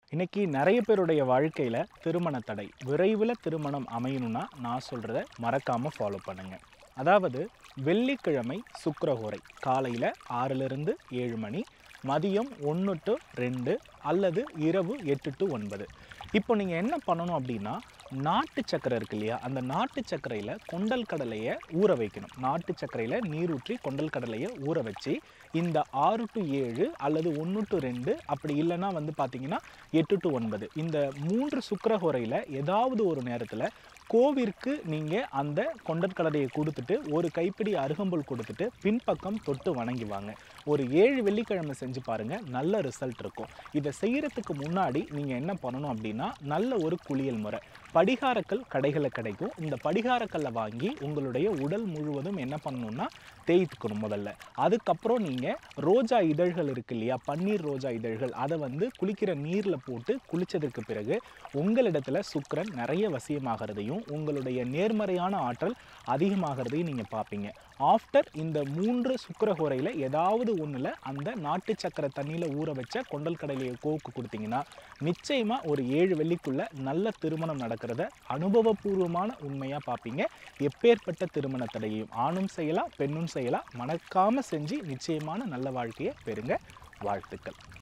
இன்னைக்கு நிறைய பேருடைய வாழ்க்கையில் திருமண தடை விரைவில் திருமணம் அமையணும்னா நான் சொல்கிறத மறக்காமல் ஃபாலோ பண்ணுங்கள் அதாவது வெள்ளிக்கிழமை சுக்கிரஹோரை காலையில் ஆறிலிருந்து ஏழு மணி மதியம் ஒன்று டு ரெண்டு அல்லது இரவு எட்டு டு ஒன்பது இப்போ நீங்கள் என்ன பண்ணணும் அப்படின்னா நாட்டு சக்கரை இருக்கு இல்லையா அந்த நாட்டு சர்க்கரையில் கொண்டல் கடலையை ஊற வைக்கணும் நாட்டு சர்க்கரையில் நீர் ஊற்றி கொண்டல் கடலையை ஊற வச்சு இந்த ஆறு டு ஏழு அல்லது ஒன்று டு ரெண்டு அப்படி இல்லைன்னா வந்து பார்த்தீங்கன்னா எட்டு டு ஒன்பது இந்த மூன்று சுக்கிரஹோரையில் ஏதாவது ஒரு நேரத்தில் கோவிற்கு நீங்கள் அந்த கொண்டற்கடலையை கொடுத்துட்டு ஒரு கைப்பிடி அருகம்புல் கொடுத்துட்டு பின்பக்கம் தொட்டு வணங்கி வாங்க ஒரு ஏழு வெள்ளிக்கிழமை செஞ்சு பாருங்கள் நல்ல ரிசல்ட் இருக்கும் இதை செய்கிறதுக்கு முன்னாடி நீங்கள் என்ன பண்ணணும் அப்படின்னா நல்ல ஒரு குளியல் முறை படிகாரக்கல் கடைகளில் கிடைக்கும் இந்த படிகாரக்கல்லை வாங்கி உங்களுடைய உடல் முழுவதும் என்ன பண்ணணும்னா தேய்த்துக்கணும் முதல்ல அதுக்கப்புறம் நீங்கள் ரோஜா இதழ்கள் இருக்கு இல்லையா பன்னீர் ரோஜா இதழ்கள் அதை வந்து குளிக்கிற நீரில் போட்டு குளித்ததுக்கு பிறகு உங்களிடத்துல சுக்கிரன் நிறைய வசியமாகிறதையும் உங்களுடைய நேர்மறையான ஆற்றல் அதிகமாகிறதையும் நீங்கள் பார்ப்பீங்க ஆஃப்டர் இந்த மூன்று சுக்கிரஹோரையில் ஏதாவது ஒன்றில் அந்த நாட்டு சக்கரை தண்ணியில் ஊற வச்ச கொண்டல் கடலையை கோக்கு கொடுத்தீங்கன்னா நிச்சயமாக ஒரு ஏழு வெள்ளிக்குள்ள நல்ல திருமணம் நடக்கிறத அனுபவபூர்வமான உண்மையாக பார்ப்பீங்க எப்பேற்பட்ட திருமண தடையையும் ஆணும் செய்யலாம் பெண்ணும் செய்யலாம் மணக்காமல் செஞ்சு நிச்சயமான நல்ல வாழ்க்கையை பெறுங்க வாழ்த்துக்கள்